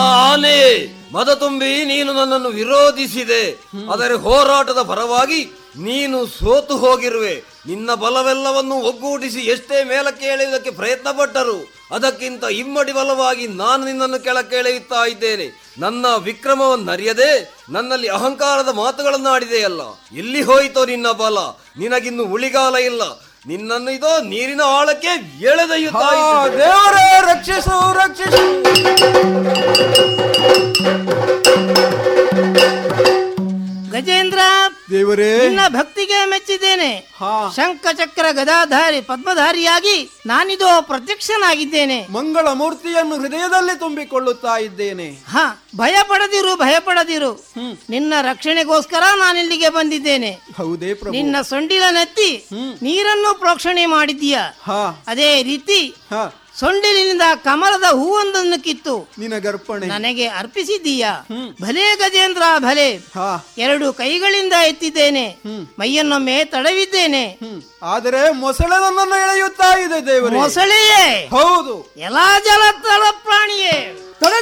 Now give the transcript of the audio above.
ಆನೆ ಮದ ತುಂಬಿ ನೀನು ನನ್ನನ್ನು ವಿರೋಧಿಸಿದೆ ಆದರೆ ಹೋರಾಟದ ಪರವಾಗಿ ನೀನು ಸೋತು ಹೋಗಿರುವೆ ನಿನ್ನ ಬಲವೆಲ್ಲವನ್ನು ಒಗ್ಗೂಡಿಸಿ ಎಷ್ಟೇ ಮೇಲಕ್ಕೆ ಎಳೆಯುವುದಕ್ಕೆ ಪ್ರಯತ್ನ ಪಟ್ಟರು ಅದಕ್ಕಿಂತ ಇಮ್ಮಡಿ ಬಲವಾಗಿ ನಾನು ನಿನ್ನನ್ನು ಕೆಳಕ್ಕೆ ಎಳೆಯುತ್ತಾ ಇದ್ದೇನೆ ನನ್ನ ವಿಕ್ರಮವನ್ನು ಅರಿಯದೆ ನನ್ನಲ್ಲಿ ಅಹಂಕಾರದ ಮಾತುಗಳನ್ನು ಆಡಿದೆಯಲ್ಲ ಎಲ್ಲಿ ಹೋಯಿತೋ ನಿನ್ನ ಬಲ ನಿನಗಿನ್ನು ಉಳಿಗಾಲ ಇಲ್ಲ ನಿನ್ನನ್ನು ಇದೋ ನೀರಿನ ಆಳಕ್ಕೆ ಎಳೆದೊಯ್ಯುತ್ತಾ ಆ, ಇದ್ದೇನೆ. ದೇವರೇ ರಕ್ಷಿಸು ರಕ್ಷಿಸು ಗಜೇಂದ್ರ ದೇವರೇ ನಿನ್ನ ಭಕ್ತಿಗೆ ಮೆಚ್ಚಿದ್ದೇನೆ ಹಾ ಶಂಖ ಚಕ್ರ ಗದಾಧಾರಿ ಪದ್ಮಧಾರಿಯಾಗಿ ನಾನಿದೋ ಪ್ರತ್ಯಕ್ಷನಾಗಿದ್ದೇನೆ ಮಂಗಳ ಮೂರ್ತಿಯನ್ನು ಹೃದಯದಲ್ಲಿ ತುಂಬಿಕೊಳ್ಳುತ್ತಾ ಇದ್ದೇನೆ ಹ ಭಯ ಪಡದಿರು ಭಯ ಪಡದಿರು ನಿನ್ನ ರಕ್ಷಣೆಗೋಸ್ಕರ ನಾನಿಲ್ಲಿಗೆ ಬಂದಿದ್ದೇನೆ ಹೌದೇ ಪ್ರಭು ನಿನ್ನ ಸೊಂಡಿಲ ನೆತ್ತಿ ನೀರನ್ನು ಪ್ರೋಕ್ಷಣೆ ಮಾಡಿದ್ದೀಯ ಹಾ ಅದೇ ರೀತಿ ಹಾ ಸೊಂಡಿಲಿನಿಂದ ಕಮಲದ ಹೂವೊಂದನ್ನು ಕಿತ್ತು ನಿನಗರ್ಪಣೆ ನನಗೆ ಅರ್ಪಿಸಿದ್ದೀಯ ಭಲೇ ಗಜೇಂದ್ರ ಭಲೆ ಹಾ ಎರಡು ಕೈಗಳಿಂದ ಎತ್ತಿದ್ದೇನೆ ಮೈಯನ್ನೊಮ್ಮೆ ತಡವಿದ್ದೇನೆ ಹ್ಮ್ ಆದರೆ ಮೊಸಳೆ ನನ್ನನ್ನು ಎಳೆಯುತ್ತಾ ಇದೆ ದೇವರೇ ಮೊಸಳೆಯೇ ಹೌದು ಎಲ್ಲಾ ಜಲ ತಳ ಪ್ರಾಣಿಯೇ